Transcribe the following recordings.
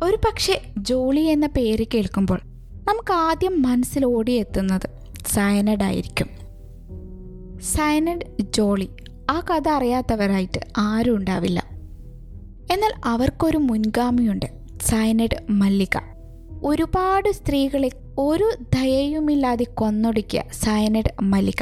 ഒരു പക്ഷേ ജോളി എന്ന പേര് കേൾക്കുമ്പോൾ നമുക്ക് ആദ്യം മനസ്സിൽ ഓടിയെത്തുന്നത് സയനഡ് ആയിരിക്കും സയനഡ് ജോളി ആ കഥ അറിയാത്തവരായിട്ട് ആരും ഉണ്ടാവില്ല എന്നാൽ അവർക്കൊരു മുൻഗാമിയുണ്ട് സയനഡ് മല്ലിക ഒരുപാട് സ്ത്രീകളെ ഒരു ദയയുമില്ലാതെ കൊന്നൊടുക്കിയ സയനഡ് മല്ലിക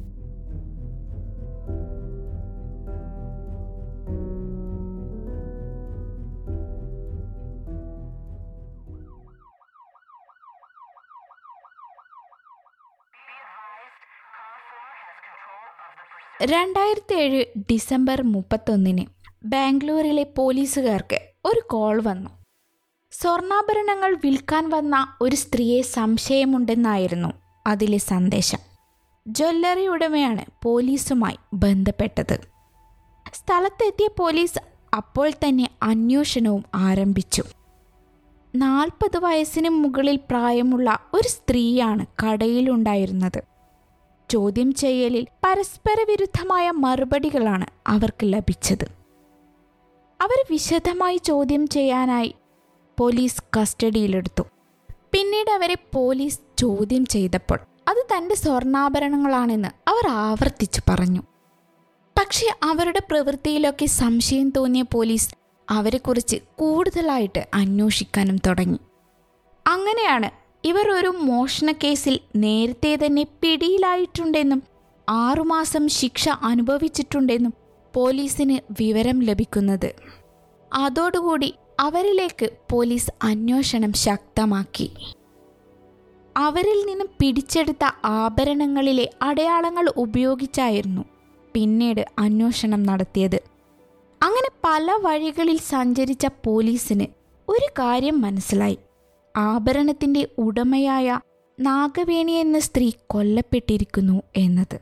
രണ്ടായിരത്തി ഏഴ് ഡിസംബർ മുപ്പത്തൊന്നിന് ബാംഗ്ലൂരിലെ പോലീസുകാർക്ക് ഒരു കോൾ വന്നു സ്വർണ്ണാഭരണങ്ങൾ വിൽക്കാൻ വന്ന ഒരു സ്ത്രീയെ സംശയമുണ്ടെന്നായിരുന്നു അതിലെ സന്ദേശം ജ്വല്ലറി ഉടമയാണ് പോലീസുമായി ബന്ധപ്പെട്ടത് സ്ഥലത്തെത്തിയ പോലീസ് അപ്പോൾ തന്നെ അന്വേഷണവും ആരംഭിച്ചു നാൽപ്പത് വയസ്സിന് മുകളിൽ പ്രായമുള്ള ഒരു സ്ത്രീയാണ് കടയിലുണ്ടായിരുന്നത് ചോദ്യം ചെയ്യലിൽ പരസ്പര വിരുദ്ധമായ മറുപടികളാണ് അവർക്ക് ലഭിച്ചത് അവർ വിശദമായി ചോദ്യം ചെയ്യാനായി പോലീസ് കസ്റ്റഡിയിലെടുത്തു പിന്നീട് അവരെ പോലീസ് ചോദ്യം ചെയ്തപ്പോൾ അത് തൻ്റെ സ്വർണ്ണാഭരണങ്ങളാണെന്ന് അവർ ആവർത്തിച്ചു പറഞ്ഞു പക്ഷേ അവരുടെ പ്രവൃത്തിയിലൊക്കെ സംശയം തോന്നിയ പോലീസ് അവരെക്കുറിച്ച് കൂടുതലായിട്ട് അന്വേഷിക്കാനും തുടങ്ങി അങ്ങനെയാണ് ഇവർ ഒരു മോഷണ കേസിൽ നേരത്തെ തന്നെ പിടിയിലായിട്ടുണ്ടെന്നും ആറുമാസം ശിക്ഷ അനുഭവിച്ചിട്ടുണ്ടെന്നും പോലീസിന് വിവരം ലഭിക്കുന്നത് അതോടുകൂടി അവരിലേക്ക് പോലീസ് അന്വേഷണം ശക്തമാക്കി അവരിൽ നിന്നും പിടിച്ചെടുത്ത ആഭരണങ്ങളിലെ അടയാളങ്ങൾ ഉപയോഗിച്ചായിരുന്നു പിന്നീട് അന്വേഷണം നടത്തിയത് അങ്ങനെ പല വഴികളിൽ സഞ്ചരിച്ച പോലീസിന് ഒരു കാര്യം മനസ്സിലായി ആഭരണത്തിന്റെ ഉടമയായ നാഗവേണി എന്ന സ്ത്രീ കൊല്ലപ്പെട്ടിരിക്കുന്നു എന്നത്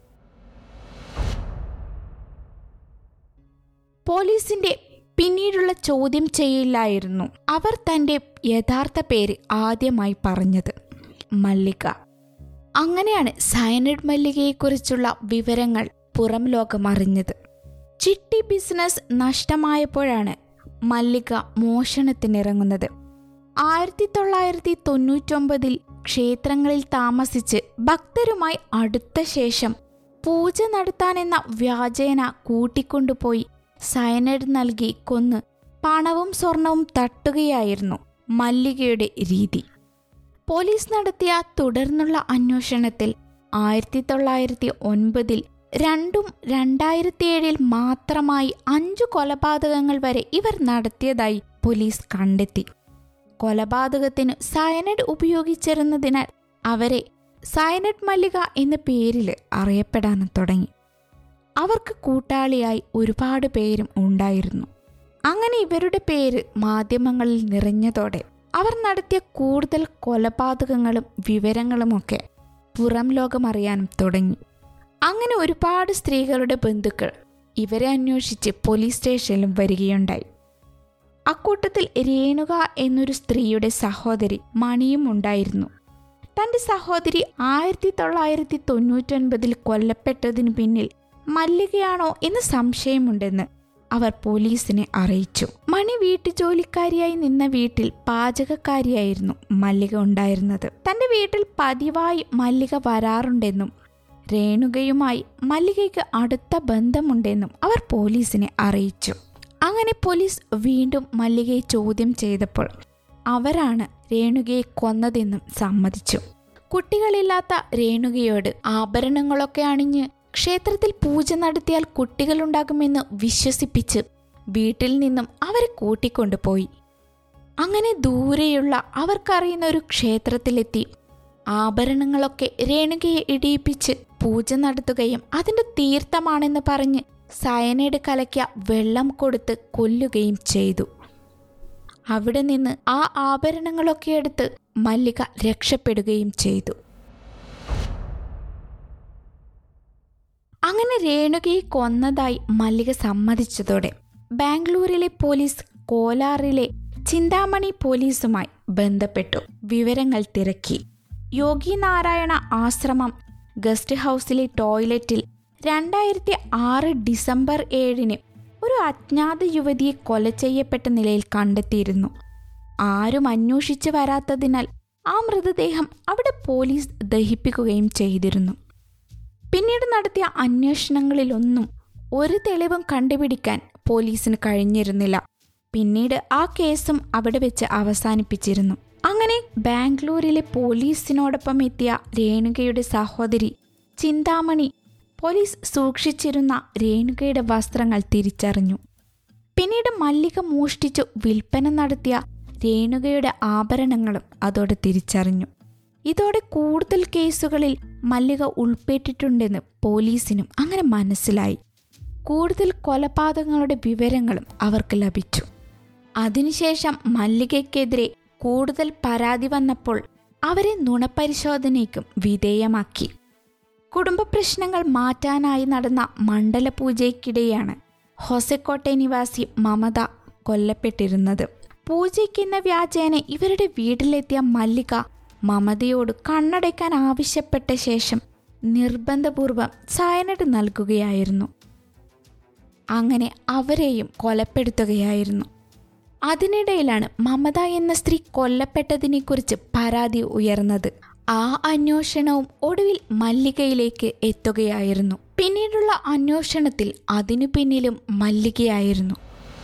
പോലീസിന്റെ പിന്നീടുള്ള ചോദ്യം ചെയ്യില്ലായിരുന്നു അവർ തന്റെ യഥാർത്ഥ പേര് ആദ്യമായി പറഞ്ഞത് മല്ലിക അങ്ങനെയാണ് സയനഡ് മല്ലികയെക്കുറിച്ചുള്ള വിവരങ്ങൾ പുറം ലോകം അറിഞ്ഞത് ചിട്ടി ബിസിനസ് നഷ്ടമായപ്പോഴാണ് മല്ലിക മോഷണത്തിനിറങ്ങുന്നത് ആയിരത്തി തൊള്ളായിരത്തി തൊണ്ണൂറ്റൊമ്പതിൽ ക്ഷേത്രങ്ങളിൽ താമസിച്ച് ഭക്തരുമായി അടുത്ത ശേഷം പൂജ നടത്താനെന്ന വ്യാജേന കൂട്ടിക്കൊണ്ടുപോയി സയനൈഡ് നൽകി കൊന്ന് പണവും സ്വർണവും തട്ടുകയായിരുന്നു മല്ലികയുടെ രീതി പോലീസ് നടത്തിയ തുടർന്നുള്ള അന്വേഷണത്തിൽ ആയിരത്തി തൊള്ളായിരത്തി ഒൻപതിൽ രണ്ടും രണ്ടായിരത്തി ഏഴിൽ മാത്രമായി അഞ്ചു കൊലപാതകങ്ങൾ വരെ ഇവർ നടത്തിയതായി പോലീസ് കണ്ടെത്തി കൊലപാതകത്തിന് സയനൈഡ് ഉപയോഗിച്ചിരുന്നതിനാൽ അവരെ സയനൈഡ് മല്ലിക എന്ന പേരിൽ അറിയപ്പെടാനും തുടങ്ങി അവർക്ക് കൂട്ടാളിയായി ഒരുപാട് പേരും ഉണ്ടായിരുന്നു അങ്ങനെ ഇവരുടെ പേര് മാധ്യമങ്ങളിൽ നിറഞ്ഞതോടെ അവർ നടത്തിയ കൂടുതൽ കൊലപാതകങ്ങളും വിവരങ്ങളുമൊക്കെ പുറം ലോകം അറിയാനും തുടങ്ങി അങ്ങനെ ഒരുപാട് സ്ത്രീകളുടെ ബന്ധുക്കൾ ഇവരെ അന്വേഷിച്ച് പോലീസ് സ്റ്റേഷനിലും വരികയുണ്ടായി അക്കൂട്ടത്തിൽ രേണുക എന്നൊരു സ്ത്രീയുടെ സഹോദരി മണിയും ഉണ്ടായിരുന്നു തന്റെ സഹോദരി ആയിരത്തി തൊള്ളായിരത്തി തൊണ്ണൂറ്റൊൻപതിൽ കൊല്ലപ്പെട്ടതിനു പിന്നിൽ മല്ലികയാണോ എന്ന് സംശയമുണ്ടെന്ന് അവർ പോലീസിനെ അറിയിച്ചു മണി വീട്ടുജോലിക്കാരിയായി നിന്ന വീട്ടിൽ പാചകക്കാരിയായിരുന്നു മല്ലിക ഉണ്ടായിരുന്നത് തന്റെ വീട്ടിൽ പതിവായി മല്ലിക വരാറുണ്ടെന്നും രേണുകയുമായി മല്ലികയ്ക്ക് അടുത്ത ബന്ധമുണ്ടെന്നും അവർ പോലീസിനെ അറിയിച്ചു അങ്ങനെ പോലീസ് വീണ്ടും മല്ലികയെ ചോദ്യം ചെയ്തപ്പോൾ അവരാണ് രേണുകയെ കൊന്നതെന്നും സമ്മതിച്ചു കുട്ടികളില്ലാത്ത രേണുകയോട് ആഭരണങ്ങളൊക്കെ അണിഞ്ഞ് ക്ഷേത്രത്തിൽ പൂജ നടത്തിയാൽ കുട്ടികളുണ്ടാകുമെന്ന് വിശ്വസിപ്പിച്ച് വീട്ടിൽ നിന്നും അവരെ കൂട്ടിക്കൊണ്ടുപോയി അങ്ങനെ ദൂരെയുള്ള അവർക്കറിയുന്ന ഒരു ക്ഷേത്രത്തിലെത്തി ആഭരണങ്ങളൊക്കെ രേണുകയെ ഇടിയിപ്പിച്ച് പൂജ നടത്തുകയും അതിന്റെ തീർത്ഥമാണെന്ന് പറഞ്ഞ് സയനൈഡ് കലയ്ക്ക വെള്ളം കൊടുത്ത് കൊല്ലുകയും ചെയ്തു അവിടെ നിന്ന് ആ ആഭരണങ്ങളൊക്കെ എടുത്ത് മല്ലിക രക്ഷപ്പെടുകയും ചെയ്തു അങ്ങനെ രേണുകയെ കൊന്നതായി മല്ലിക സമ്മതിച്ചതോടെ ബാംഗ്ലൂരിലെ പോലീസ് കോലാറിലെ ചിന്താമണി പോലീസുമായി ബന്ധപ്പെട്ടു വിവരങ്ങൾ തിരക്കി യോഗി നാരായണ ആശ്രമം ഗസ്റ്റ് ഹൗസിലെ ടോയ്ലറ്റിൽ രണ്ടായിരത്തി ആറ് ഡിസംബർ ഏഴിന് ഒരു അജ്ഞാത യുവതിയെ കൊല ചെയ്യപ്പെട്ട നിലയിൽ കണ്ടെത്തിയിരുന്നു ആരും അന്വേഷിച്ചു വരാത്തതിനാൽ ആ മൃതദേഹം അവിടെ പോലീസ് ദഹിപ്പിക്കുകയും ചെയ്തിരുന്നു പിന്നീട് നടത്തിയ അന്വേഷണങ്ങളിലൊന്നും ഒരു തെളിവും കണ്ടുപിടിക്കാൻ പോലീസിന് കഴിഞ്ഞിരുന്നില്ല പിന്നീട് ആ കേസും അവിടെ വെച്ച് അവസാനിപ്പിച്ചിരുന്നു അങ്ങനെ ബാംഗ്ലൂരിലെ പോലീസിനോടൊപ്പം എത്തിയ രേണുകയുടെ സഹോദരി ചിന്താമണി പോലീസ് സൂക്ഷിച്ചിരുന്ന രേണുകയുടെ വസ്ത്രങ്ങൾ തിരിച്ചറിഞ്ഞു പിന്നീട് മല്ലിക മോഷ്ടിച്ചു വിൽപ്പന നടത്തിയ രേണുകയുടെ ആഭരണങ്ങളും അതോടെ തിരിച്ചറിഞ്ഞു ഇതോടെ കൂടുതൽ കേസുകളിൽ മല്ലിക ഉൾപ്പെട്ടിട്ടുണ്ടെന്ന് പോലീസിനും അങ്ങനെ മനസ്സിലായി കൂടുതൽ കൊലപാതകങ്ങളുടെ വിവരങ്ങളും അവർക്ക് ലഭിച്ചു അതിനുശേഷം മല്ലികയ്ക്കെതിരെ കൂടുതൽ പരാതി വന്നപ്പോൾ അവരെ നുണപരിശോധനയ്ക്കും വിധേയമാക്കി കുടുംബ പ്രശ്നങ്ങൾ മാറ്റാനായി നടന്ന മണ്ഡലപൂജയ്ക്കിടെയാണ് ഹൊസക്കോട്ടെ നിവാസി മമത കൊല്ലപ്പെട്ടിരുന്നത് പൂജയ്ക്കെന്ന വ്യാജേന ഇവരുടെ വീട്ടിലെത്തിയ മല്ലിക മമതയോട് കണ്ണടയ്ക്കാൻ ആവശ്യപ്പെട്ട ശേഷം നിർബന്ധപൂർവം സയനഡ് നൽകുകയായിരുന്നു അങ്ങനെ അവരെയും കൊലപ്പെടുത്തുകയായിരുന്നു അതിനിടയിലാണ് മമത എന്ന സ്ത്രീ കൊല്ലപ്പെട്ടതിനെക്കുറിച്ച് പരാതി ഉയർന്നത് ആ അന്വേഷണവും ഒടുവിൽ മല്ലികയിലേക്ക് എത്തുകയായിരുന്നു പിന്നീടുള്ള അന്വേഷണത്തിൽ അതിനു പിന്നിലും മല്ലികയായിരുന്നു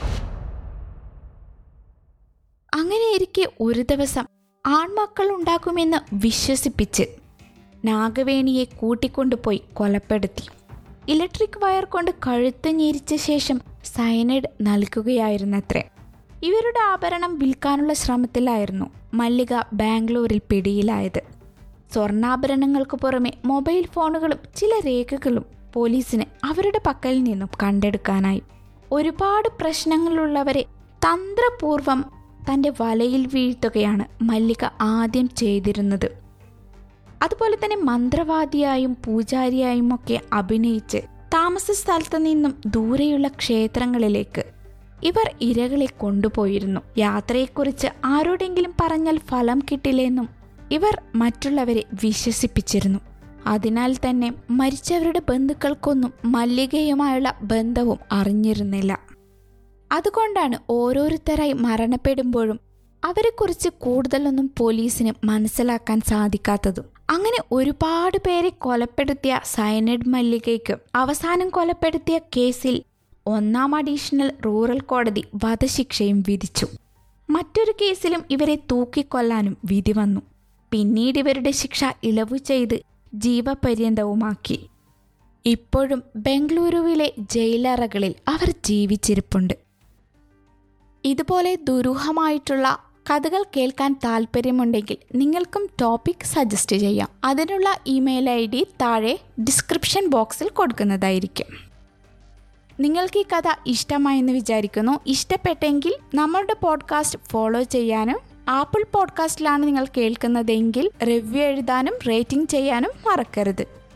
അങ്ങനെയിരിക്കെ ഒരു ദിവസം ആൺമക്കൾ ഉണ്ടാകുമെന്ന് വിശ്വസിപ്പിച്ച് നാഗവേണിയെ കൂട്ടിക്കൊണ്ടുപോയി കൊലപ്പെടുത്തി ഇലക്ട്രിക് വയർ കൊണ്ട് കഴുത്ത് ഞെരിച്ച ശേഷം സയനൈഡ് നൽകുകയായിരുന്നത്രേ ഇവരുടെ ആഭരണം വിൽക്കാനുള്ള ശ്രമത്തിലായിരുന്നു മല്ലിക ബാംഗ്ലൂരിൽ പിടിയിലായത് സ്വർണ്ണാഭരണങ്ങൾക്ക് പുറമെ മൊബൈൽ ഫോണുകളും ചില രേഖകളും പോലീസിന് അവരുടെ പക്കലിൽ നിന്നും കണ്ടെടുക്കാനായി ഒരുപാട് പ്രശ്നങ്ങളുള്ളവരെ തന്ത്രപൂർവം തൻ്റെ വലയിൽ വീഴ്ത്തുകയാണ് മല്ലിക ആദ്യം ചെയ്തിരുന്നത് അതുപോലെ തന്നെ മന്ത്രവാദിയായും പൂജാരിയായും ഒക്കെ അഭിനയിച്ച് താമസ സ്ഥലത്ത് നിന്നും ദൂരെയുള്ള ക്ഷേത്രങ്ങളിലേക്ക് ഇവർ ഇരകളെ കൊണ്ടുപോയിരുന്നു യാത്രയെക്കുറിച്ച് ആരോടെങ്കിലും പറഞ്ഞാൽ ഫലം കിട്ടില്ലെന്നും ഇവർ മറ്റുള്ളവരെ വിശ്വസിപ്പിച്ചിരുന്നു അതിനാൽ തന്നെ മരിച്ചവരുടെ ബന്ധുക്കൾക്കൊന്നും മല്ലികയുമായുള്ള ബന്ധവും അറിഞ്ഞിരുന്നില്ല അതുകൊണ്ടാണ് ഓരോരുത്തരായി മരണപ്പെടുമ്പോഴും അവരെക്കുറിച്ച് കൂടുതലൊന്നും പോലീസിന് മനസ്സിലാക്കാൻ സാധിക്കാത്തതും അങ്ങനെ ഒരുപാട് പേരെ കൊലപ്പെടുത്തിയ സയനഡ് മല്ലികയ്ക്ക് അവസാനം കൊലപ്പെടുത്തിയ കേസിൽ ഒന്നാം അഡീഷണൽ റൂറൽ കോടതി വധശിക്ഷയും വിധിച്ചു മറ്റൊരു കേസിലും ഇവരെ തൂക്കിക്കൊല്ലാനും വിധി വന്നു പിന്നീട് ഇവരുടെ ശിക്ഷ ഇളവു ചെയ്ത് ജീവപര്യന്തവുമാക്കി ഇപ്പോഴും ബംഗളൂരുവിലെ ജയിലറകളിൽ അവർ ജീവിച്ചിരിപ്പുണ്ട് ഇതുപോലെ ദുരൂഹമായിട്ടുള്ള കഥകൾ കേൾക്കാൻ താല്പര്യമുണ്ടെങ്കിൽ നിങ്ങൾക്കും ടോപ്പിക് സജസ്റ്റ് ചെയ്യാം അതിനുള്ള ഇമെയിൽ ഐ ഡി താഴെ ഡിസ്ക്രിപ്ഷൻ ബോക്സിൽ കൊടുക്കുന്നതായിരിക്കും നിങ്ങൾക്ക് ഈ കഥ ഇഷ്ടമായെന്ന് വിചാരിക്കുന്നു ഇഷ്ടപ്പെട്ടെങ്കിൽ നമ്മളുടെ പോഡ്കാസ്റ്റ് ഫോളോ ചെയ്യാനും ആപ്പിൾ പോഡ്കാസ്റ്റിലാണ് നിങ്ങൾ കേൾക്കുന്നതെങ്കിൽ റിവ്യൂ എഴുതാനും റേറ്റിംഗ് ചെയ്യാനും മറക്കരുത്